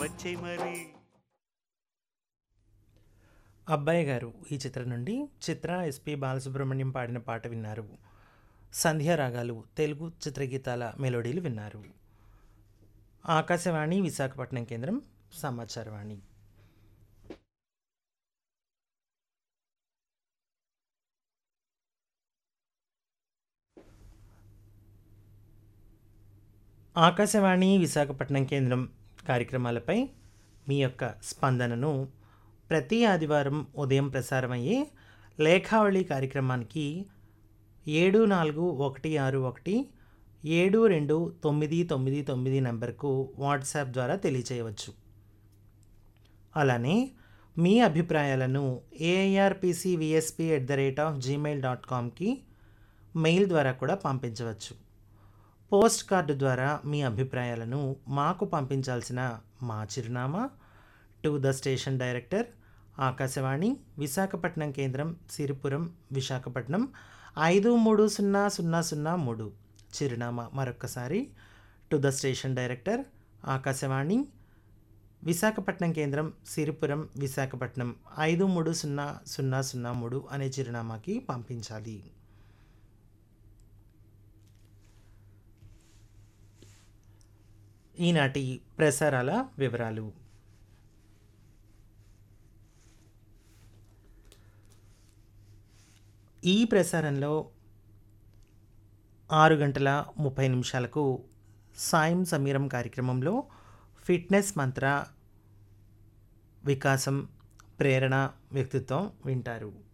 వచ్చే మరి అబ్బాయి గారు ఈ చిత్రం నుండి చిత్ర ఎస్పి బాలసుబ్రహ్మణ్యం పాడిన పాట విన్నారు సంధ్యారాగాలు తెలుగు చిత్రగీతాల మెలోడీలు విన్నారు ఆకాశవాణి విశాఖపట్నం కేంద్రం సమాచారవాణి ఆకాశవాణి విశాఖపట్నం కేంద్రం కార్యక్రమాలపై మీ యొక్క స్పందనను ప్రతి ఆదివారం ఉదయం ప్రసారమయ్యే లేఖావళి కార్యక్రమానికి ఏడు నాలుగు ఒకటి ఆరు ఒకటి ఏడు రెండు తొమ్మిది తొమ్మిది తొమ్మిది నెంబర్కు వాట్సాప్ ద్వారా తెలియచేయవచ్చు అలానే మీ అభిప్రాయాలను AIRPC VSP at the rate of Gmail dot కామ్కి మెయిల్ ద్వారా కూడా పంపించవచ్చు పోస్ట్ కార్డు ద్వారా మీ అభిప్రాయాలను మాకు పంపించాల్సిన మా చిరునామా to the station director Akashvani Visakhapatnam కేంద్రం సిరిపురం విశాఖపట్నం ఐదు మూడు సున్నా సున్నా సున్నా మూడు చిరునామా మరొక్కసారి to the station director Akashvani Visakhapatnam కేంద్రం సిరిపురం విశాఖపట్నం ఐదు మూడు సున్నా సున్నా సున్నా మూడు అనే చిరునామాకి పంపించాలి ఈనాటి ప్రసారాల వివరాలు ఈ ప్రసారంలో ఆరు గంటల ముప్పై నిమిషాలకు సాయం సమీరం కార్యక్రమంలో ఫిట్నెస్ మంత్ర వికాసం ప్రేరణ వ్యక్తిత్వం వింటారు